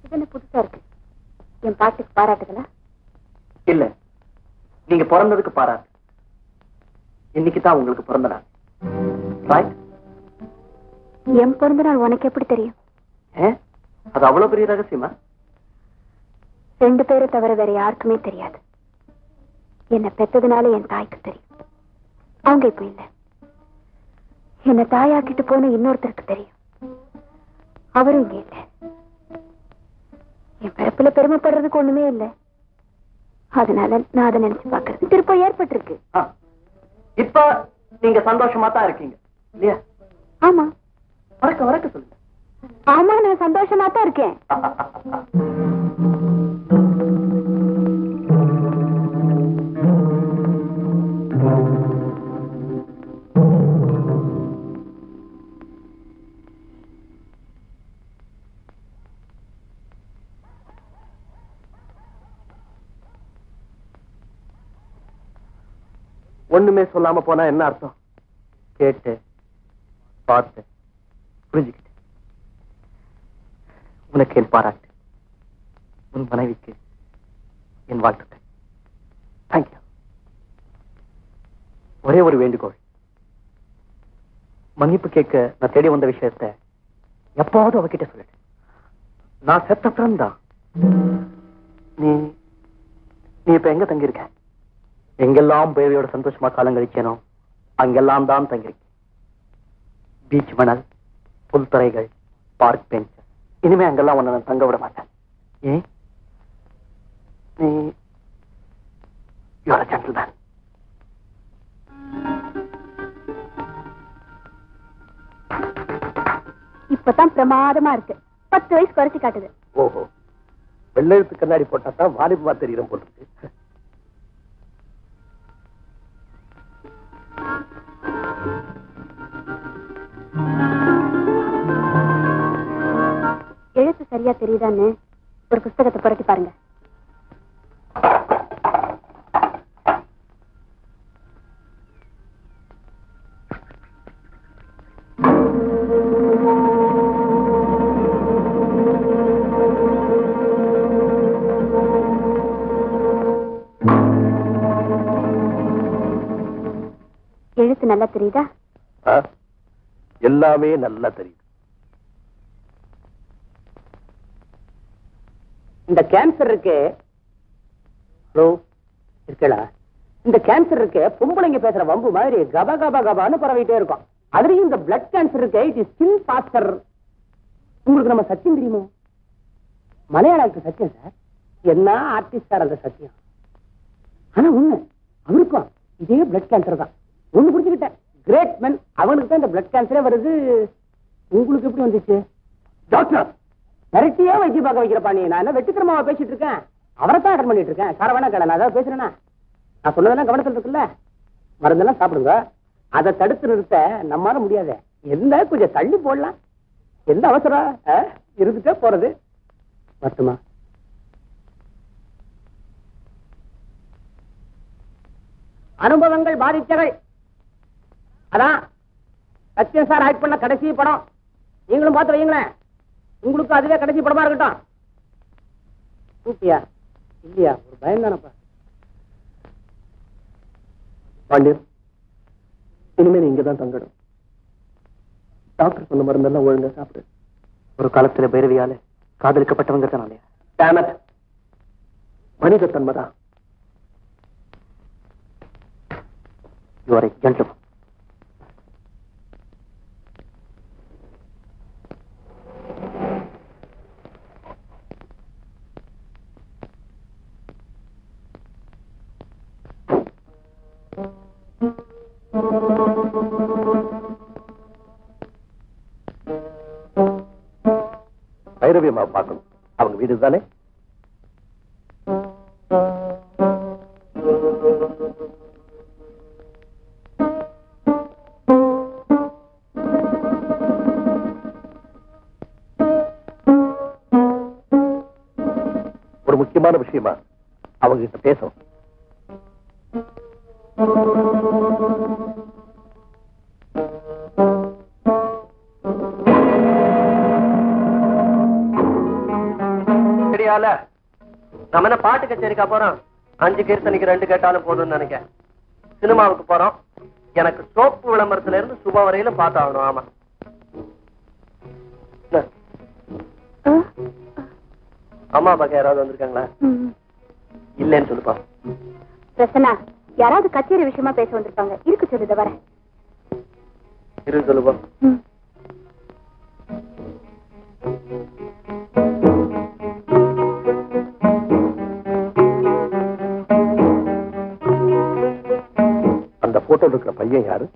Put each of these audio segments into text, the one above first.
இது என்ன புதுசா இருக்கு என் பாட்டுக்கு பாராட்டுகளா இல்ல நீங்க பிறந்ததுக்கு பாராட்டு இன்னைக்கு தான் உங்களுக்கு பிறந்த நாள் Right? என் பிறந்த நாள் உனக்கு எப்படி தெரியும் ஏ? அது அவ்வளவு பெரிய ரகசியமா ரெண்டு பேரை தவிர வேற யாருக்குமே தெரியாது என்ன பெத்ததுனால என் தாய்க்கு தெரியும் அவங்க இப்ப இல்ல என்ன தாயாக்கிட்டு போன இன்னொருத்தருக்கு தெரியும் அவரும் இங்க இல்ல என் பிறப்புல பெருமைப்படுறதுக்கு ஒண்ணுமே இல்ல அதனால நான் அதை நினைச்சு பாக்குறது திருப்பம் ஏற்பட்டிருக்கு ஆ. இப்ப நீங்க சந்தோஷமா தான் இருக்கீங்க இல்லையா ஆமா வரக்க வரக்க சொல்லுங்க ஆமா நான் சந்தோஷமா தான் இருக்கேன் ஒண்ணுமே சொல்லாம போனா என்ன அர்த்தம் கேட்டு பார்த்து புரிஞ்சுக்கிட்டு உனக்கு என் பாராட்டு உன் மனைவிக்கு என் வாழ்த்துக்கள் தேங்க்யூ ஒரே ஒரு வேண்டுகோள் மன்னிப்பு கேட்க நான் தேடி வந்த விஷயத்த எப்பாவது அவகிட்ட சொல்லிடு நான் செத்த friend தான் நீ நீ இப்ப எங்க தங்கியிருக்க எங்கெல்லாம் பேவையோட சந்தோஷமா காலம் கழிச்சேனோ அங்கெல்லாம் தான் தங்கியிருக்கேன் பீச் மணல் புல்தரைகள் பார்க் பெஞ்ச் இனிமே அங்கெல்லாம் உன்னை நான் தங்க விட மாட்டேன் ஏன் நீ யூஆர் ஜென்டில்மேன் இப்பதான் பிரமாதமா இருக்கு பத்து வயசு குறைச்சு காட்டுது ஓஹோ வெள்ளெழுத்து கண்ணாடி போட்டா தான் வாலிபமா தெரியும் போல இருக்கு எழுத்து சரியா தெரியுதான்னு ஒரு புஸ்தகத்தை புரட்டி பாருங்க எழுத்து நல்லா தெரியுதா ஆ? எல்லாமே நல்லா தெரியுது இந்த கேன்சர் இருக்கு ஹலோ இருக்கலா இந்த கேன்சர் இருக்கு பொம்பளைங்க பேசுற வம்பு மாதிரி கப கப கபான்னு பரவிட்டே இருக்கும் அதுலயும் இந்த பிளட் கேன்சர் இருக்கு இட் இஸ் ஸ்கின் பாஸ்டர் உங்களுக்கு நம்ம சத்தியம் தெரியுமோ மலையாள actor சத்தியம் சார் என்ன ஆர்டிஸ்ட் சார் அந்த சத்தியம் ஆனா உண்மை அவருக்கும் இதே பிளட் கேன்சர் தான் ஒண்ணு புரிஞ்சுக்கிட்டேன் கிரேட் men அவனுக்கு தான் இந்த பிளட் கேன்சரே வருது உங்களுக்கு எப்படி வந்துச்சு டாக்டர் மிரட்டியே வைத்திய பார்க்க வைக்கிறப்பா நீ நான் என்ன வெட்டித்தனமாவா பேசிட்டு இருக்கேன் அவரை தான் அட்டன் பண்ணிட்டு இருக்கேன் சரவணா கடை நான் அதாவது பேசுறேன்னா நான் சொன்னதெல்லாம் கவனத்தில் இருக்குல்ல மருந்தெல்லாம் சாப்பிடுங்க அதை தடுத்து நிறுத்த நம்மால முடியாது என்ன கொஞ்சம் தள்ளி போடலாம் எந்த அவசரம் ஆ? இருந்துட்டே போறது மட்டுமா அனுபவங்கள் பாதித்தவை அதான் சத்யன் சார் ஆக்ட் பண்ண கடைசி படம் நீங்களும் பார்த்து வைங்களேன் உங்களுக்கு அதுவே கடைசி படமா இருக்கட்டும் கூப்பியா இல்லையா ஒரு பயம் தானப்பா பாண்டியன் இனிமே நீ இங்கதான் தங்கணும் டாக்டர் சொன்ன மருந்தெல்லாம் ஒழுங்கா சாப்பிடு ஒரு காலத்துல பைரவியால காதலிக்கப்பட்டவங்க தானே டேமட் மனித தன்மைதான் யூ ஆர் ஜென்டில்மன் பைரவி அம்மா பார்க்கணும் அவங்க வீடு தானே ஒரு முக்கியமான விஷயமா அவங்க கிட்ட பேசணும் ஐடியால நம்ம என்ன பாட்டு கச்சேரிக்கா போறோம் அஞ்சு கீர்த்தனைக்கு ரெண்டு கேட்டாலும் போதும்னு நினைக்கிறேன் சினிமாவுக்கு போறோம் எனக்கு சோப்பு விளம்பரத்துல இருந்து சுப வரையில பார்த்தாகணும் ஆமா என்ன? அம்மா அப்பாக்கு யாராவது வந்திருக்காங்களா ம். இல்லைன்னு சொல்லுப்பா பிரசன்னா யாராவது கச்சேரி விஷயமா பேச வந்திருப்பாங்க இருக்கு சொல்லுத வரேன் இரு சொல்லுப்பா ம். அந்த போட்டோல இருக்கிற பையன் யாரு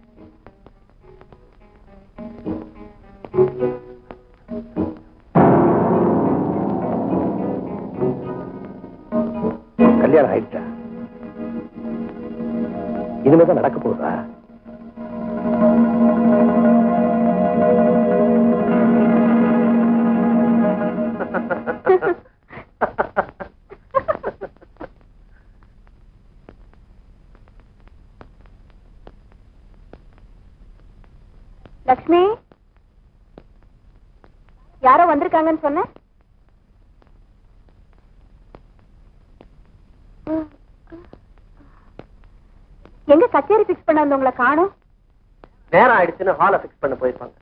கல்யாணம் ஆயிடுச்சா இனிமேதான் நடக்க போகுதா லக்ஷ்மி யாரோ வந்திருக்காங்கன்னு சொன்ன எங்க கச்சேரி பிக்ஸ் பண்ண வந்தவங்களை காணும் நேரம் ஆயிடுச்சுன்னு ஹாலை ஃபிக்ஸ் பண்ண போயிருப்பாங்க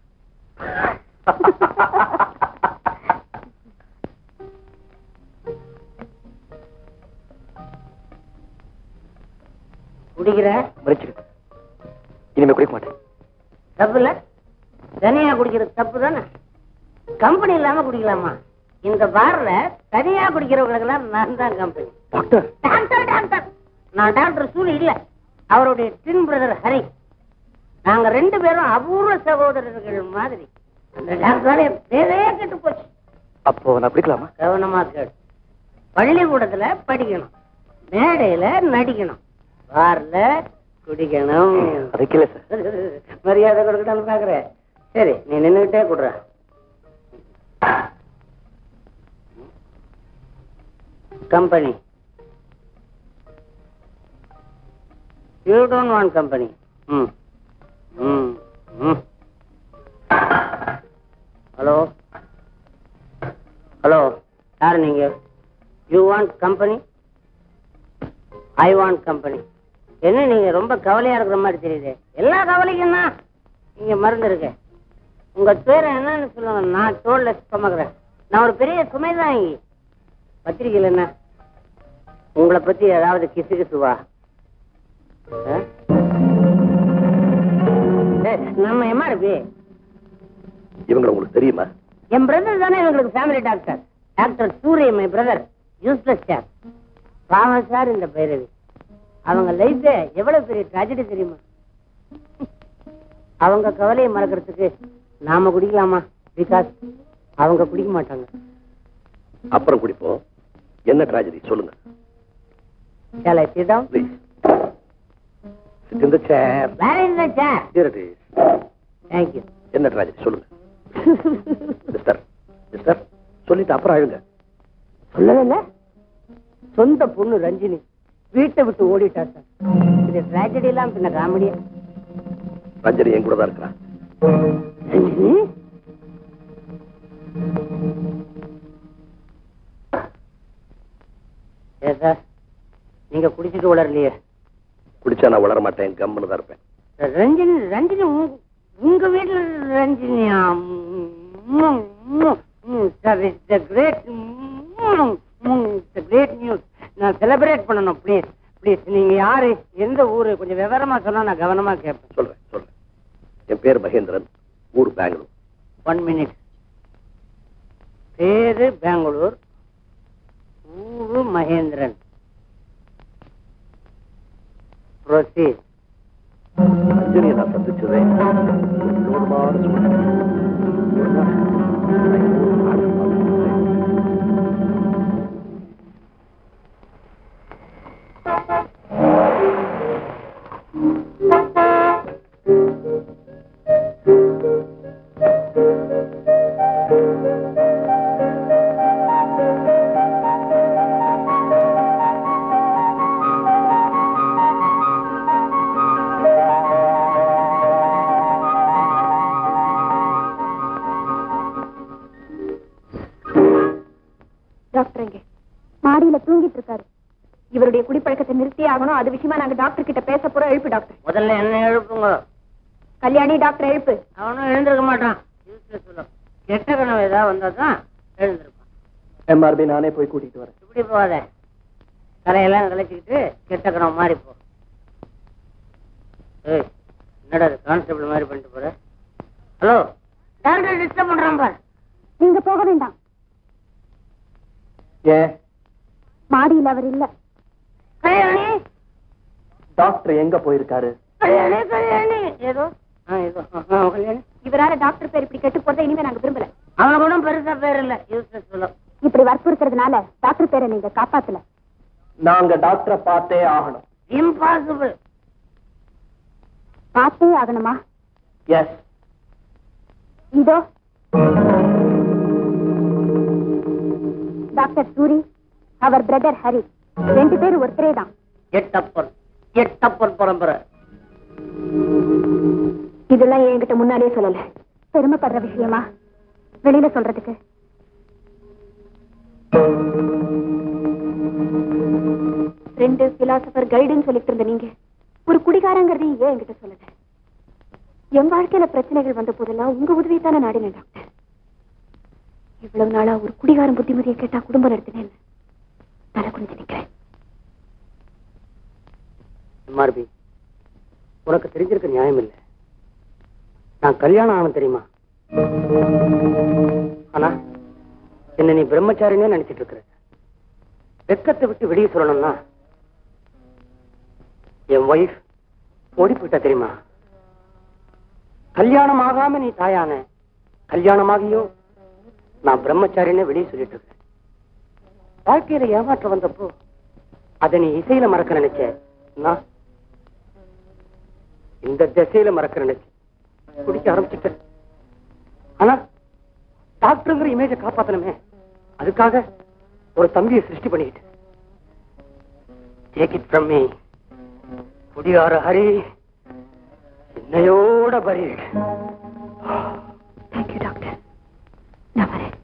குடிக்கிற மறைச்சிருக்கு இனிமே குடிக்க மாட்டேன் தப்பு இல்ல தனியா குடிக்கிறது தப்பு தானே கம்பெனி இல்லாம குடிக்கலாமா இந்த பார்ல தனியா குடிக்கிறவங்களுக்கு எல்லாம் நான் தான் கம்பெனி டாக்டர் டாக்டர் டாக்டர் நான் டாக்டர் சூழ் இல்ல அவருடைய டின் பிரதர் ஹரி நாங்க ரெண்டு பேரும் அபூர்வ சகோதரர்கள் மாதிரி அந்த டாக்டர் பேரே கெட்டு போச்சு அப்போ நான் குடிக்கலாமா கவனமா கேடு பள்ளிக்கூடத்துல படிக்கணும் மேடையில நடிக்கணும் பார்ல குடிக்கணும் அதுக்கு இல்ல சார் மரியாதை கொடுக்கணும்னு பாக்குறேன் சரி நீ நின்னுகிட்டே குடுற company you don't want company ம் ம் ம் ஹலோ ஹலோ யார் நீங்க you want company I want company என்ன நீங்க ரொம்ப கவலையா இருக்கிற மாதிரி தெரியுது எல்லா கவலைக்கும் தான் இங்க மருந்து இருக்கு உங்க பேர் என்னன்னு சொல்லுங்க நான் தோல்ல சுமக்கிறேன் நான் ஒரு பெரிய சுமை தான் இங்க பத்திரிக்கையில் என்ன உங்களை பத்தி ஏதாவது கிசு கிசுவா ஆ? ஏய், நம்ம எம்ஆர்பி இவங்க உங்களுக்கு தெரியுமா என் பிரதர் தானே எங்களுக்கு family doctor doctor Surya my brother useless sir பாவம் சார் இந்த பைரவி அவங்க லைஃப் எவ்வளவு பெரிய ட்ராஜடி தெரியுமா அவங்க கவலையை மறக்கிறதுக்கு நாம குடிக்கலாமா பிகாஸ் அவங்க குடிக்க மாட்டாங்க அப்புறம் குடிப்போம் என்ன ட்ராஜடி சொல்லுங்க Shall I sit down? Please sit in the chair Where is the chair? Here it is Thank you. என்ன ட்ராஜடி சொல்லுங்க மிஸ்டர் மிஸ்டர் சொல்லிட்டு அப்புறம் அழுங்க சொல்லல சொந்த பொண்ணு ரஞ்சினி வீட்டை விட்டு ஓடிட்டா சார் இது ட்ராஜடி எல்லாம் பின்ன காமெடியா ரஞ்சனி என் கூட தான் இருக்கிறான் ரஞ்சினி ஏ சார் நீங்க குடிச்சிட்டு உளரலையே குடிச்சா நான் வளர மாட்டேன் கம்முன்னு தான் இருப்பேன் ரஞ்சினி ரஞ்சினி உங்க- உங்க வீட்டுல ரஞ்சினியா sir it's great great news நான் செலிப்ரேட் பண்ணணும் ப்ளீஸ் ப்ளீஸ் நீங்க யாரு எந்த ஊரு கொஞ்சம் விவரமா சொன்னா நான் கவனமா கேட்பேன் சொல்றேன் சொல்றேன் என் பேர் மகேந்திரன் ஊர் பெங்களூர் ஒன் மினிட் பேரு பெங்களூர் ஊரு மகேந்திரன் ப்ரொசீட் ரஞ்சனியை நான் சந்திச்சதே ஒரு மாதம் சொல்றேன். ஒரு நாள் நான் என் ஊர் நாடகம் பார்த்துட்டு இருந்தேன். டாக்டர் எங்க மாடியில தூங்கிட்டு இருக்காரு இவருடைய குடிப்பழக்கத்தை நிறுத்தியே ஆகணும் அது விஷயமா நாங்க டாக்டர் கிட்ட பேச போறோம் எழுப்பு டாக்டர் முதல்ல என்ன எழுப்புங்க கல்யாணி டாக்டர் எழுப்பு அவனும் எழுந்திருக்க மாட்டான் யூஸ்லெஸ் சொல்லும் கெட்ட கனவு ஏதாவது வந்தா தான் எழுந்திருப்பான் எம்ஆர்பி நானே போய் கூட்டிட்டு வரேன் இப்படி போகாத தலையெல்லாம் கலைச்சிக்கிட்டு கெட்ட கனவு மாறி போ ஏய் என்னடா கான்ஸ்டபிள் மாதிரி பண்ணிட்டு போற ஹலோ டாக்டர் டிஸ்டர்ப் பண்றான் பார் நீங்க போக வேண்டாம் ஏன் மாடியில் அவர் இல்ல கல்யாணி டாக்டர் எங்க போயிருக்காரு கல்யாணி கல்யாணி ஏதோ ஆ ஏதோ ஆ, ஆ, கல்யாணி இவரால டாக்டர் பேர் இப்படி கெட்டு போறதை இனிமே நாங்க விரும்பல அவனுக்கு ஒன்றும் பெருசா பேர் இல்ல யூஸ்லெஸ் சொல்லும் இப்படி வற்புறுத்துறதுனால டாக்டர் பேரை நீங்க காப்பாத்தல நாங்க டாக்டரை பார்த்தே ஆகணும் இம்பாசிபிள் பார்த்தே ஆகணுமா எஸ் இதோ டாக்டர் சூரி அவர் பிரதர் ஹரி ரெண்டு பேரும் ஒருத்தரே தான் எட்டப்பன் எட்டப்பன் பரம்பரை இதெல்லாம் என்கிட்ட முன்னாடியே சொல்லல பெருமைப்படுற விஷயமா வெளியில சொல்றதுக்கு ரெண்டு பிலாசபர் கைடுன்னு சொல்லிட்டு இருந்த நீங்க ஒரு குடிகாரங்கிறதையும் ஏன் என்கிட்ட சொல்லல என் வாழ்க்கையில பிரச்சனைகள் வந்த போதெல்லாம் உங்க உதவியை தானே நாடினேன் டாக்டர் இவ்வளவு நாளா ஒரு குடிகாரன் புத்திமதியை கேட்டா குடும்பம் நடத்தினேன் தலை குனிஞ்சு நிக்கிறேன் எம்ஆர்பி உனக்கு தெரிஞ்சிருக்க நியாயம் இல்லை நான் கல்யாணம் ஆனது தெரியுமா ஆனா என்ன நீ பிரம்மச்சாரினே நினைச்சிட்டு இருக்கிற வெக்கத்தை விட்டு வெளியே சொல்லணும்னா என் ஒய்ஃப் ஓடி போயிட்டா தெரியுமா கல்யாணம் ஆகாம நீ தாயான கல்யாணமாகியும் நான் பிரம்மச்சாரினே வெளியே சொல்லிட்டு இருக்கேன் வாழ்க்கையில ஏமாற்றம் வந்தப்போ அதை நீ இசையில மறக்க நினைச்ச நான் இந்த திசையில மறக்க நினைச்சு குடிக்க ஆரம்பிச்சுட்டேன் ஆனா டாக்டருங்கிற இமேஜ காப்பாத்தணுமே அதுக்காக ஒரு தம்பியை சிருஷ்டி பண்ணிக்கிட்டு டேக் இட் ஃப்ரம் மீ குடியார ஹரி என்னையோட பரி தேங்க்யூ டாக்டர் நான் வரேன்